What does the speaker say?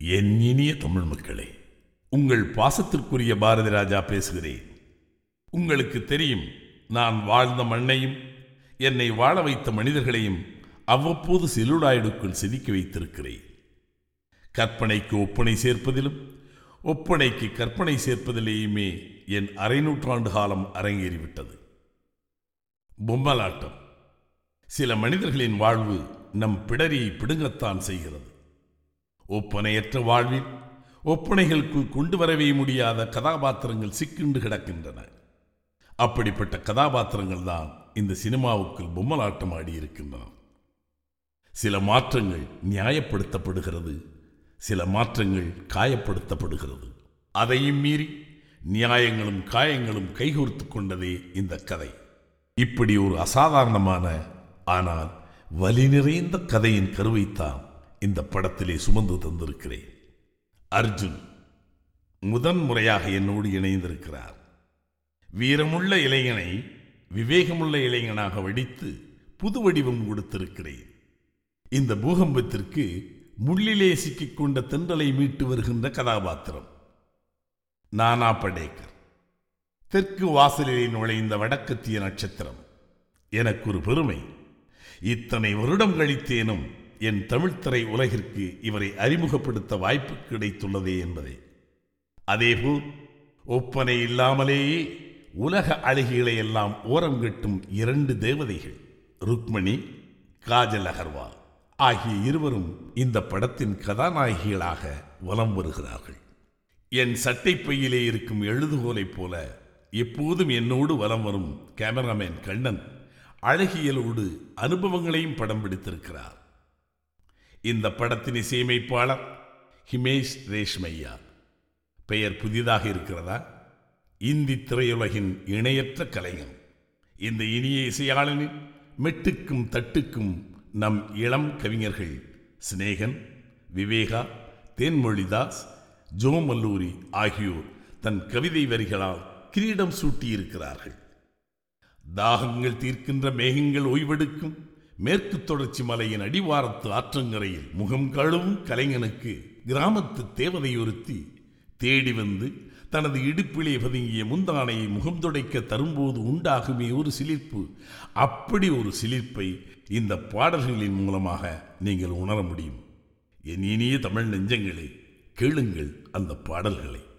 என் இனிய தமிழ் மக்களே உங்கள் பாசத்திற்குரிய பாரதி ராஜா பேசுகிறேன் உங்களுக்கு தெரியும் நான் வாழ்ந்த மண்ணையும் என்னை வாழ வைத்த மனிதர்களையும் அவ்வப்போது செல்லுலாய்டுக்குள் செதுக்கி வைத்திருக்கிறேன் கற்பனைக்கு ஒப்பனை சேர்ப்பதிலும் ஒப்பனைக்கு கற்பனை சேர்ப்பதிலேயுமே என் அரை நூற்றாண்டு காலம் அரங்கேறிவிட்டது பொம்மலாட்டம் சில மனிதர்களின் வாழ்வு நம் பிடரியை பிடுங்கத்தான் செய்கிறது ஒப்பனையற்ற வாழ்வில் ஒப்பனைகளுக்குள் கொண்டு வரவே முடியாத கதாபாத்திரங்கள் சிக்கிண்டு கிடக்கின்றன அப்படிப்பட்ட கதாபாத்திரங்கள் தான் இந்த சினிமாவுக்குள் பொம்மலாட்டம் ஆடியிருக்கின்றன சில மாற்றங்கள் நியாயப்படுத்தப்படுகிறது சில மாற்றங்கள் காயப்படுத்தப்படுகிறது அதையும் மீறி நியாயங்களும் காயங்களும் கைகோர்த்து கொண்டதே இந்த கதை இப்படி ஒரு அசாதாரணமான ஆனால் வலி நிறைந்த கதையின் கருவைத்தான் இந்த படத்திலே சுமந்து தந்திருக்கிறேன் அர்ஜுன் முதன் முறையாக என்னோடு இணைந்திருக்கிறார் வீரமுள்ள இளைஞனை விவேகமுள்ள இளைஞனாக வடித்து புது வடிவம் கொடுத்திருக்கிறேன் இந்த பூகம்பத்திற்கு முள்ளிலே சிக்கிக் கொண்ட தென்றலை மீட்டு வருகின்ற கதாபாத்திரம் நானா படேக்கர் தெற்கு வாசலிலே நுழைந்த வடக்கத்திய நட்சத்திரம் எனக்கு ஒரு பெருமை இத்தனை வருடம் கழித்தேனும் என் தமிழ்த்திரை உலகிற்கு இவரை அறிமுகப்படுத்த வாய்ப்பு கிடைத்துள்ளதே என்பதே அதேபோல் ஒப்பனை இல்லாமலேயே உலக அழகிகளை எல்லாம் ஓரம் கட்டும் இரண்டு தேவதைகள் ருக்மணி காஜல் அகர்வால் ஆகிய இருவரும் இந்த படத்தின் கதாநாயகிகளாக வலம் வருகிறார்கள் என் சட்டைப்பையிலே இருக்கும் எழுதுகோலைப் போல எப்போதும் என்னோடு வலம் வரும் கேமராமேன் கண்ணன் அழகியலோடு அனுபவங்களையும் படம் பிடித்திருக்கிறார் இந்த படத்தின் இசையமைப்பாளர் ஹிமேஷ் ரேஷ்மையா பெயர் புதிதாக இருக்கிறதா இந்தி திரையுலகின் இணையற்ற கலைஞன் இந்த இனிய இசையாளனின் மெட்டுக்கும் தட்டுக்கும் நம் இளம் கவிஞர்கள் சிநேகன் விவேகா தேன்மொழிதாஸ் ஜோ மல்லூரி ஆகியோர் தன் கவிதை வரிகளால் கிரீடம் சூட்டியிருக்கிறார்கள் தாகங்கள் தீர்க்கின்ற மேகங்கள் ஓய்வெடுக்கும் மேற்கு தொடர்ச்சி மலையின் அடிவாரத்து ஆற்றங்கரையில் முகம் கழுவும் கலைஞனுக்கு கிராமத்து தேவதை ஒருத்தி தேடி வந்து தனது இடுப்பிலே பதுங்கிய முந்தானையை முகம் துடைக்க தரும்போது உண்டாகுமே ஒரு சிலிர்ப்பு அப்படி ஒரு சிலிர்ப்பை இந்த பாடல்களின் மூலமாக நீங்கள் உணர முடியும் என் இனிய தமிழ் நெஞ்சங்களே கேளுங்கள் அந்த பாடல்களை